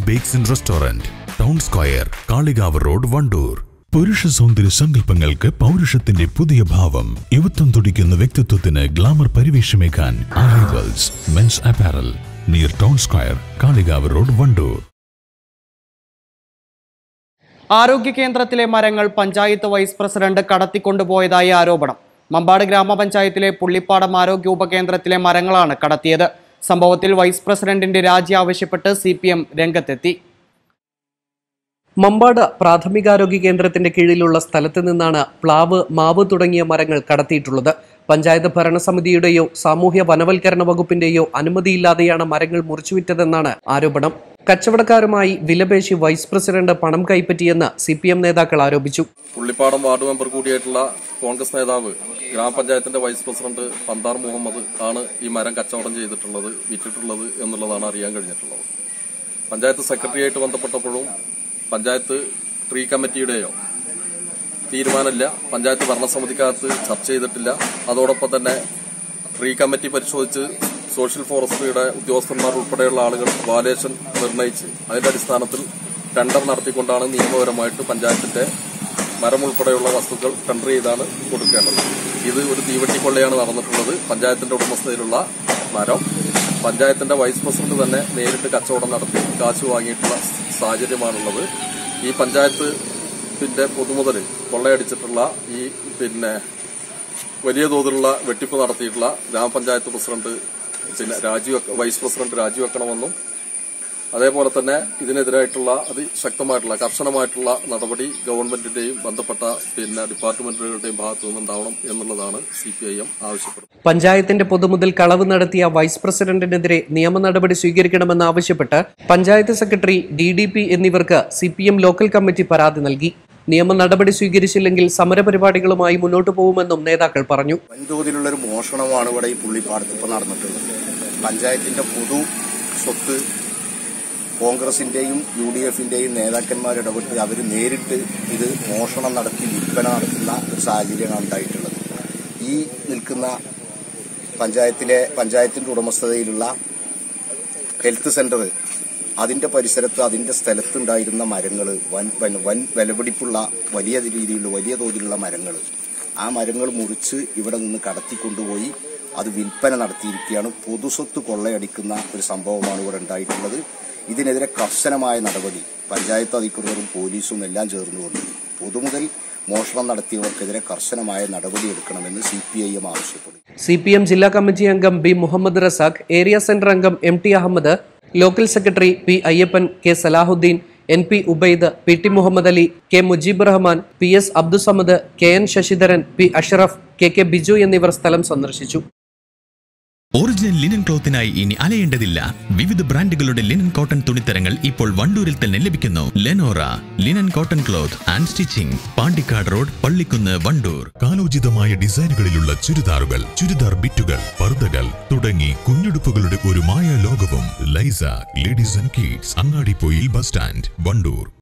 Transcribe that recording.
bakes and restaurant town square Kalikavu road Wandoor പുരുഷ സൗന്ദര്യ സങ്കല്പങ്ങൾക്ക് പൗരുഷത്തിന്റെ പുതിയ ഭാവം യുവത്വം തുടിക്കുന്ന വ്യക്തിത്വത്തിന് ഗ്ലാമർ പരിവേഷമേകാൻ arrivals men's apparel near town square Kalikavu road Wandoor ആരോഗ്യ കേന്ദ്രത്തിലെ മരങ്ങൾ പഞ്ചായത്ത് വൈസ് പ്രസിഡന്റ് കടത്തിക്കൊണ്ടുപോയതായി ആരോപണം മമ്പാട് ഗ്രാമപഞ്ചായത്തിലെ പുള്ളിപ്പാടം ആരോഗ്യ ഉപകേന്ദ്രത്തിലെ മരങ്ങളാണ് കടത്തിയത് സംഭവത്തിൽ വൈസ് പ്രസിഡന്റിന്റെ രാജി ആവശ്യപ്പെട്ട് സി പി എം രംഗത്തെത്തി മമ്പാട് പ്രാഥമികാരോഗ്യ കേന്ദ്രത്തിന്റെ കീഴിലുള്ള സ്ഥലത്ത് നിന്നാണ് പ്ലാവ് മാവ് തുടങ്ങിയ മരങ്ങൾ കടത്തിയിട്ടുള്ളത് പഞ്ചായത്ത് ഭരണസമിതിയുടെയോ സാമൂഹ്യ വനവൽക്കരണ വകുപ്പിന്റെയോ അനുമതിയില്ലാതെയാണ് മരങ്ങൾ മുറിച്ചുവിറ്റതെന്നാണ് ആരോപണം കച്ചവടക്കാരുമായി വിലപേശി വൈസ് പ്രസിഡന്റ് പണം കൈപ്പറ്റിയെന്ന് സി പി എം നേതാക്കൾ ആരോപിച്ചു പുള്ളിപ്പാടം വാർഡ് മെമ്പർ കൂടിയായിട്ടുള്ള കോൺഗ്രസ് നേതാവ് ഗ്രാമപഞ്ചായത്തിന്റെ വൈസ് പ്രസിഡന്റ് പന്താർ മുഹമ്മദ് ആണ് ഈ മരം കച്ചവടം ചെയ്തിട്ടുള്ളത് വിറ്റിട്ടുള്ളത് എന്നുള്ളതാണ് അറിയാൻ കഴിഞ്ഞിട്ടുള്ളത് പഞ്ചായത്ത് സെക്രട്ടറിയായിട്ട് ബന്ധപ്പെട്ടപ്പോഴും പഞ്ചായത്ത് ട്രീ കമ്മിറ്റിയുടെയോ തീരുമാനമില്ല പഞ്ചായത്ത് ഭരണസമിതിക്കകത്ത് ചർച്ച ചെയ്തിട്ടില്ല അതോടൊപ്പം തന്നെ ട്രീ കമ്മിറ്റി പരിശോധിച്ച് സോഷ്യൽ ഫോറസ്ട്രിയുടെ ഉദ്യോഗസ്ഥന്മാർ ഉൾപ്പെടെയുള്ള ആളുകൾ വാലേഷൻ നിർണയിച്ച് അതിന്റെ അടിസ്ഥാനത്തിൽ ടെൻഡർ നടത്തിക്കൊണ്ടാണ് നിയമപരമായിട്ട് പഞ്ചായത്തിന്റെ മരം ഉൾപ്പെടെയുള്ള വസ്തുക്കൾ ടെൻഡർ ചെയ്താണ് കൊടുക്കേണ്ടത് ഇത് ഒരു തീവട്ടിക്കൊള്ളയാണ് നടന്നിട്ടുള്ളത് പഞ്ചായത്തിന്റെ ഉടമസ്ഥതയിലുള്ള മരം പഞ്ചായത്തിന്റെ വൈസ് പ്രസിഡന്റ് തന്നെ നേരിട്ട് കച്ചവടം നടത്തി കാശ് വാങ്ങിയിട്ടുള്ള സാഹചര്യമാണുള്ളത് ഈ പഞ്ചായത്തിന്റെ പൊതുമുതൽ കൊള്ളയടിച്ചിട്ടുള്ള ഈ പിന്നെ വലിയ തോതിലുള്ള വെട്ടിപ്പ് നടത്തിയിട്ടുള്ള ഗ്രാമപഞ്ചായത്ത് പ്രസിഡന്റ് പിന്നെ രാജിവെക്ക വൈസ് പ്രസിഡന്റ് രാജിവെക്കണമെന്നും അതേപോലെ തന്നെ ഇതിനെതിരായിട്ടുള്ള അതിശക്തമായിട്ടുള്ള കർശനമായിട്ടുള്ള നടപടി ഗവൺമെന്റിന്റെയും ബന്ധപ്പെട്ട പിന്നെ ഡിപ്പാർട്ട്മെന്റുകളുടെയും ഭാഗത്തു നിന്നുണ്ടാവണം എന്നുള്ളതാണ് സി പി ഐ എം ആവശ്യപ്പെടുന്നത് പഞ്ചായത്തിന്റെ പൊതുമുതൽ കളവ് നടത്തിയ വൈസ് പ്രസിഡന്റിനെതിരെ നിയമ നടപടി സ്വീകരിക്കണമെന്ന് ആവശ്യപ്പെട്ട് panchayat secretary D D P എന്നിവർക്ക് C P M local committee പരാതി നൽകി നിയമ നടപടി സ്വീകരിച്ചില്ലെങ്കിൽ സമരപരിപാടികളുമായി മുന്നോട്ടു പോകുമെന്നും നേതാക്കൾ പറഞ്ഞു വൻതോതിലുള്ളൊരു മോഷണമാണ് ഇവിടെ ഈ പുള്ളിപ്പാടത്ത് ഇപ്പോൾ നടന്നിട്ടുള്ളത് പഞ്ചായത്തിന്റെ പൊതു സ്വത്ത് കോൺഗ്രസിന്റെയും യു ഡി എഫിന്റെയും നേതാക്കന്മാർ ഇടപെട്ട് അവർ നേരിട്ട് ഇത് മോഷണം നടത്തി വിൽപ്പന നടത്തുന്ന ഒരു സാഹചര്യമാണ് ഉണ്ടായിട്ടുള്ളത് ഈ നിൽക്കുന്ന പഞ്ചായത്തിലെ പഞ്ചായത്തിന്റെ ഉടമസ്ഥതയിലുള്ള ഹെൽത്ത് സെന്റർ അതിന്റെ പരിസരത്ത് അതിന്റെ സ്ഥലത്തുണ്ടായിരുന്ന മരങ്ങൾ വൻ വൻ വൻ വിലപിടിപ്പുള്ള വലിയ രീതിയിലുള്ള വലിയ തോതിലുള്ള മരങ്ങൾ ആ മരങ്ങൾ മുറിച്ച് ഇവിടെ നിന്ന് കടത്തിക്കൊണ്ടുപോയി അത് വിൽപ്പന നടത്തിയിരിക്കുകയാണ് പൊതുസ്വത്ത് കൊള്ളയടിക്കുന്ന ഒരു സംഭവമാണ് ഇവിടെ ഉണ്ടായിട്ടുള്ളത് ഇതിനെതിരെ കർശനമായ നടപടി പഞ്ചായത്ത് അധികൃതരും പോലീസും എല്ലാം ചേർന്നുകൊണ്ട് പൊതുമുതൽ മോഷണം നടത്തിയവർക്കെതിരെ കർശനമായ നടപടി എടുക്കണമെന്ന് സി പി ഐ എം ആവശ്യപ്പെടും സി പി എം ജില്ലാ കമ്മിറ്റി അംഗം B Muhammad Razak area centre അംഗം M T Ahmed local secretary P Ayyappan K Salahuddin N P Ubaid P T Muhammad Ali K Mujeeb Rahman P S Abdussamad K N Sasidharan P Ashraf K K Biju എന്നിവർ സ്ഥലം സന്ദർശിച്ചു ഒറിജിനൽ ലിനൻ ക്ലോത്തിനായി ഇനി അലയേണ്ടതില്ല വിവിധ ബ്രാൻഡുകളുടെ ലിനൻ കോട്ടൺ തുണിത്തരങ്ങൾ ഇപ്പോൾ വണ്ടൂരിൽ തന്നെ ലഭിക്കുന്നു Lenora linen cotton cloth and stitching Pandikkad road Pallikkunnu Wandoor കാലോചിതമായ ഡിസൈനുകളിലുള്ള ചുരിദാറുകൾ ചുരിദാർ ബിറ്റുകൾ പർദ്ദകൾ തുടങ്ങി കുഞ്ഞുടുപ്പുകളുടെ ഒരു മായ ലോകവും ലൈസ ladies and kids Angadippoyil bus stand Wandoor